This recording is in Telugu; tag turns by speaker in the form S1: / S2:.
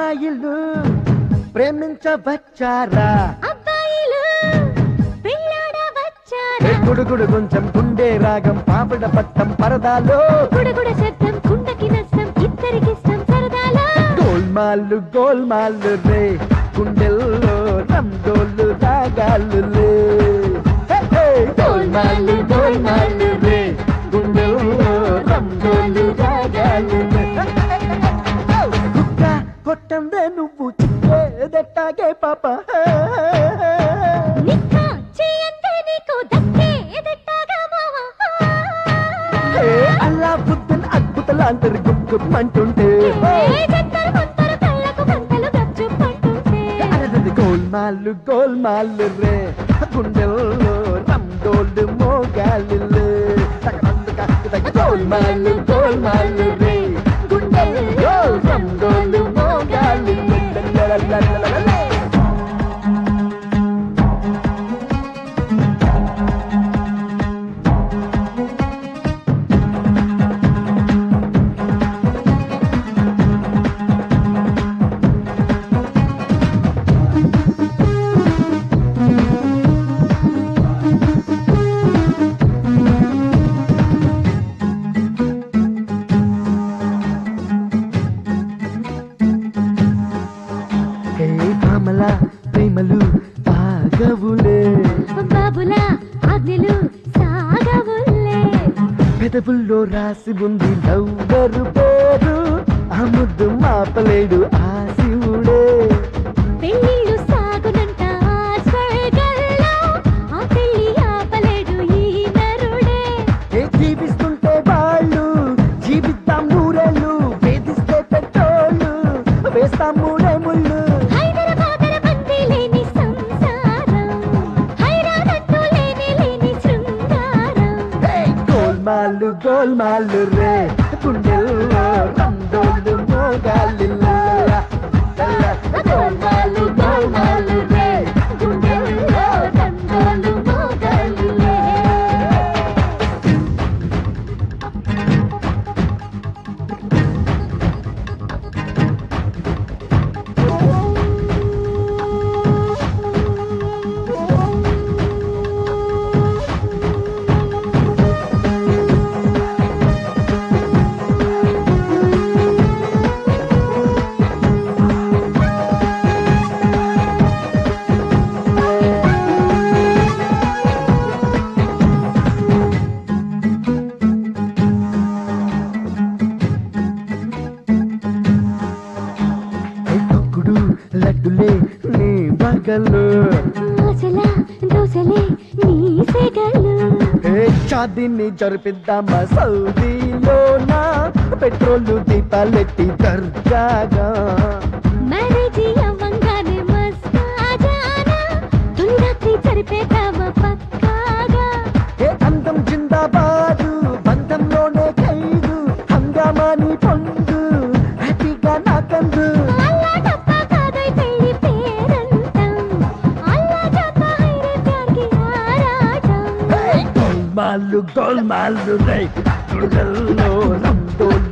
S1: అమ్మాయిలు ప్రేమించవచ్చారా
S2: అబ్బాయిలు పెళ్ళాడ వచ్చారా
S1: గుడుగుడు కొంచెం గుండె రాగం పాపడ పట్టం పరదాలో
S2: గుడగుడ శబ్దం కుండకి నష్టం ఇద్దరికిష్టం సరదాలో
S1: గోల్మాలు గోల్మాలు రే గుండెల్లో రంగోలు రాగాలు లే హే, హే, గోల్మాలు గోల్మాలు రే గుండెల్లో రంగోలు రాగాలు లే. కుక్క కొట్టందే నువ్వు చిక్కేదెట్టాగే పాప
S2: నిక్క చేయంతే నీకు దక్కే ఎదట్టాగా మావా
S1: హే, అల్లా బుద్ధన్ అద్భుతలాంతరు గుప్పుమంటుంటే
S2: ఏ జంటలు కొంతరు కళ్ళకు గంటలు గచ్చుపంటుంటే
S1: అరదది గోల్మాలు గోల్మాలు రే గుండెల్లో రండోళ్ళు మోగాలు గోల్మాలు గోల్మాలు రే గుండెల్లో రండోళ్ళు మోగాలు హే భామల ప్రేమలు తాగవులే
S2: బాబులా ఆజ్ఞలు సాగవుల్లే
S1: పెదవుల్లో రాసి ఉంది లవ్వరు పేరు ఆ ముద్దు మాపలేడు ఆ శివుడే
S2: పెళ్ళిళ్ళు సాగునంట ఆ స్వర్గంలో ఆ పెళ్ళి ఆపలేడు ఈ నరుడే
S1: ఏ జీవిస్తుంటే వాళ్ళు జీవిద్దాం నూరేళ్ళు వేధిస్తే పెట్రోళ్ళు వేస్తాం మూడే ముళ్ళు
S2: హైదరాబాదర బందీ లేని సంసారం హైరానంటూ లేని లేని శృంగారం
S1: హే, గోల్మాలు గోల్మాలు రే గుండెల్లో రందోళ్ళు మోగాలి గోల్మాలు గోల్మాలు రే గుండెల్లో రందోళ్ళు మోగాలిలే. తొక్కుడు లడ్డులే నీ బగలు
S2: ఆశల దోశలే నీ సెగలు
S1: ఏ చాదిని జరిపిద్దామా సౌదీలోనా పెట్రోల్ దీపాలెట్టి దర్జాగా
S2: మ్యారేజీ అవ్వంగానే మస్తాజానా తొలి రాత్రి జరిపేద్దామా పక్కాగా
S1: ఏ అందం జిందాబాదు బంధంలోనే ఖైదు హంగామాని పొందు హ్యాపీగా నాకందు
S2: అల్లా డబ్బా కాదోయ్ పెళ్లి పేరంటం అల్లా జాతా హైరే ప్యార్ కి ఆరాటం
S1: గోల్మాలు గోల్మాలు రై గుడల్లో రందోళ్ళు